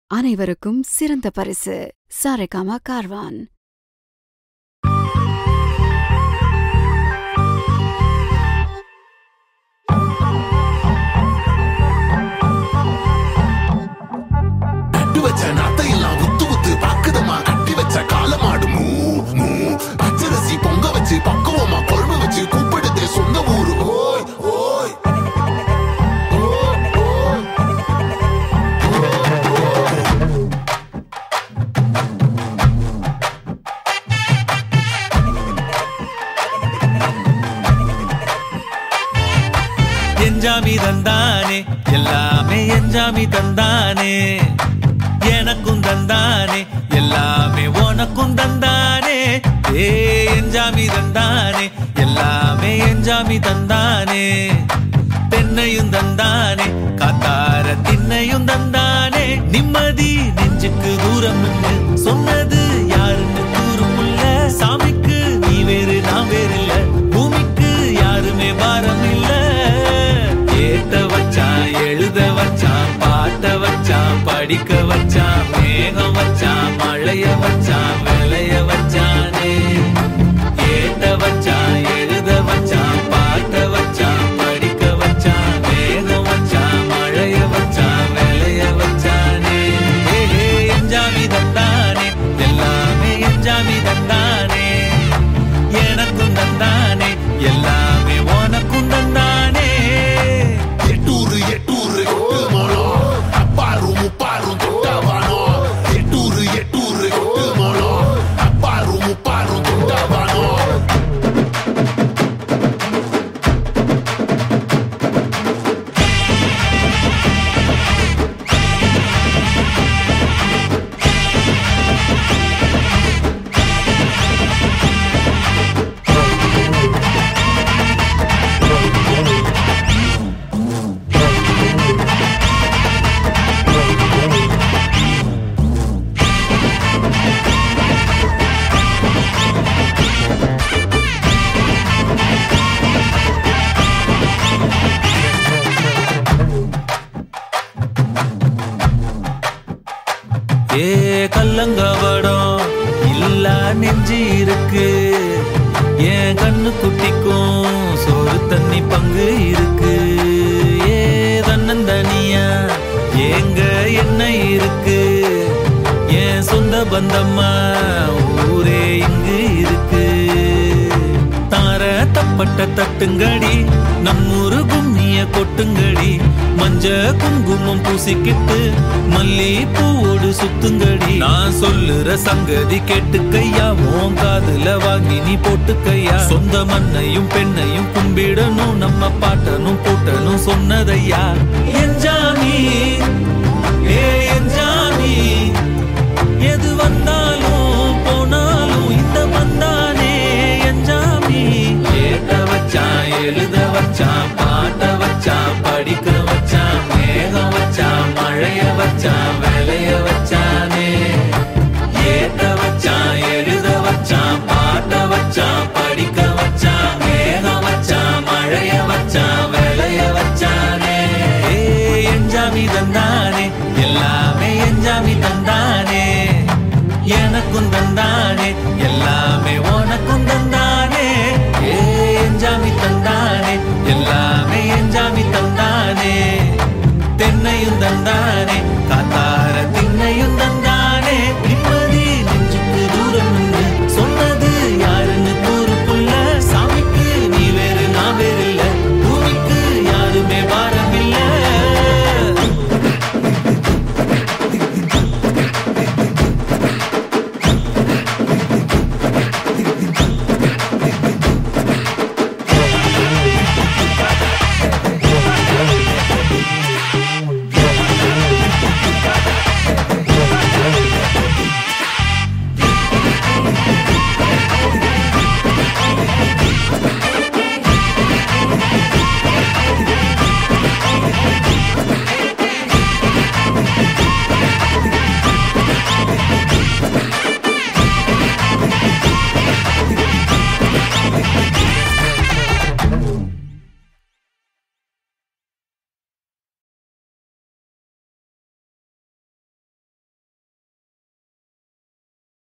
அனைவருக்கும் சிறந்த பரிசு சாரேகாமா கார்வான் கட்டி வச்ச நத்தையெல்லாம் உத்து உத்து பாக்குதம்மா கட்டி வச்ச காலமாடு மூ மூ பச்சரிசி பொங்க வச்சு பக்குவமா குழம்பு வச்சு கூப்பிடுதே சொந்த ஊரு ஓய் ஓய் ஓய், ஓய். எஞ்சாமி தந்தானே எல்லாமே எஞ்சாமி தந்தானே எனக்கும் தந்தானே எல்லாமே உனக்கும் தந்தானே ஏ எஞ்சாமி தந்தானே எல்லாமே எஞ்சாமி தந்தானே தென்னையும் தந்தானே காத்தார திண்ணையும் தந்தானே நிம்மதி நெஞ்சுக்கு தூரம் சொன்னது யாருன்னு கூறுமுல்ல சாமிக்கு நீ வேறு நான் வேறு இல்ல பூமிக்கு யாருமே பாரம் இல்ல ஏத்த வச்சான் எழுத வச்சான் பாட்ட வச்சான் படிக்க வச்சான் மேகம் வச்சான் மழைய வச்சான் விளைய வச்சானே ஏத்த வச்சான் எழுத வச்சான் பாட்ட வச்சான் படிக்க வச்சான் மேகம் வச்சான் மழைய வச்சான் விளைய வச்சானே ஏ, ஏ, எஞ்சாமி தந்தானே எல்லாமே எஞ்சாமி தந்தானே எனக்கும் தந்தானே எல்லாமே உனக்கும் தந்தானே எட்டூரு எட்டூரு எட்டு மனம் அப்பாரும் முப்பாரும் தொட்டவானோ எட்டூரு எட்டூரு எட்டு மனம் அப்பாரும் முப்பாரும் தொட்டவானோ ஏ கல்லங்கவடம் இல்ல நெஞ்சு இருக்கு என் கண்ணு குட்டிக்கும் சோறு தண்ணி பங்கு இருக்கு ஏ தன்னந்தனியா எங்க என்ன இருக்கு என் சொந்த பந்தம்மா ஊரே இங்கு இருக்கு தார தப்பட்ட தட்டுங்கடி நம்மூரு கும்மிய கொட்டுங்கடி மஞ்ச குங்குமம் பூசிக்கிட்டு மல்லி பூவோடு சுத்துங்கடி நான் சொல்லுற சங்கதி கேட்டுக்கையா உன் காதுல வாங்கி நீ போட்டுக்கையா சொந்த மண்ணையும் பெண்ணையும் கும்பிடணும் நம்ம பாட்டனும் போட்டனும் சொன்னதையா என்ஜாமி ஏ என்ஜாமி எது வந்தாலும் போனாலும் இந்த வந்தானே என்ஜாமி ஏத்த வச்சான் எழுத வச்சான் பாட்ட வச்சான் படிக்க வச்சான் மேகம் வச்சான் மழைய வச்சான் விளைய வச்சானே ஏத்த வச்சான் எழுத வச்சான் பாட்ட வச்சான் படிக்க வச்சான் மேகம் வச்சான் மழைய வச்சான் விளைய வச்சானே ஏ என்ஜாமி தந்தானே எல்லாமே என்ஜாமி தந்தானே எனக்கும் தந்தானே எல்லாமே